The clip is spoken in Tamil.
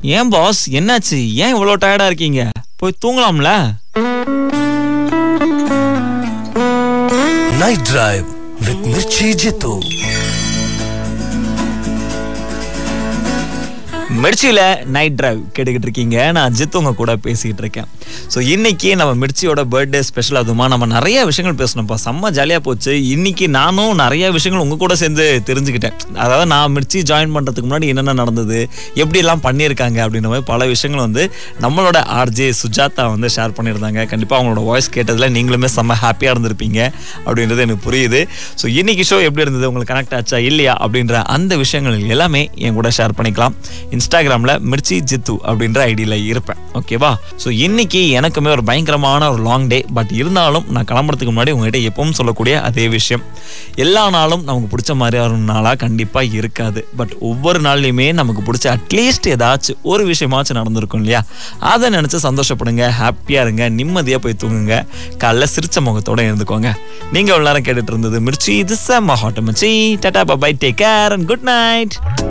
ஏன் பாஸ் என்னாச்சு ஏன் இவ்வளோ டயர்டா இருக்கீங்க போய் தூங்கலாம்ல Night Drive with Mirchi Jitu. மிர்ச்சியில நைட் டிரைவ் கேட்டுக்கிட்டு இருக்கீங்க நான் அஜித் உங்க கூட பேசிக்கிட்டு இருக்கேன் ஸோ இன்னைக்கு நம்ம மிர்ச்சியோட பர்த்டே ஸ்பெஷல் அதுமா நம்ம நிறைய விஷயங்கள் பேசணும்ப்பா செம்ம ஜாலியாக போச்சு இன்னைக்கு நானும் நிறைய விஷயங்கள் உங்க கூட சேர்ந்து தெரிஞ்சுக்கிட்டேன் அதாவது நான் மிர்ச்சி ஜாயின் பண்றதுக்கு முன்னாடி என்னென்ன நடந்தது எப்படி எல்லாம் பண்ணியிருக்காங்க அப்படின்ற மாதிரி பல விஷயங்கள் வந்து நம்மளோட ஆர்ஜே சுஜாதா வந்து ஷேர் பண்ணியிருந்தாங்க கண்டிப்பாக அவங்களோட வாய்ஸ் கேட்டதில் நீங்களுமே செம்ம ஹாப்பியாக இருந்திருப்பீங்க அப்படின்றது எனக்கு புரியுது ஸோ இன்னைக்கு ஷோ எப்படி இருந்தது உங்களுக்கு கனெக்ட் ஆச்சா இல்லையா அப்படின்ற அந்த விஷயங்கள் எல்லாமே என் கூட ஷேர் பண்ணிக்கலாம் இன்ஸ்டாகிராமில் மிர்ச்சி ஜித்து அப்படின்ற ஐடியில் இருப்பேன் ஓகேவா ஸோ இன்னைக்கு எனக்குமே ஒரு பயங்கரமான ஒரு லாங் டே பட் இருந்தாலும் நான் கிளம்புறதுக்கு முன்னாடி உங்ககிட்ட எப்பவும் சொல்லக்கூடிய அதே விஷயம் எல்லா நாளும் நமக்கு பிடிச்ச மாதிரியான நாளாக கண்டிப்பாக இருக்காது பட் ஒவ்வொரு நாள்லையுமே நமக்கு பிடிச்ச அட்லீஸ்ட் ஏதாச்சும் ஒரு விஷயமாச்சும் நடந்திருக்கும் இல்லையா அதை நினச்சி சந்தோஷப்படுங்க ஹாப்பியாக இருங்க நிம்மதியாக போய் தூங்குங்க காலைல சிரிச்ச முகத்தோட இருந்துக்கோங்க நீங்கள் எல்லாரும் கேட்டுட்டு இருந்தது மிர்ச்சி இது செம்ம hot Mirchi tata bye take care and good night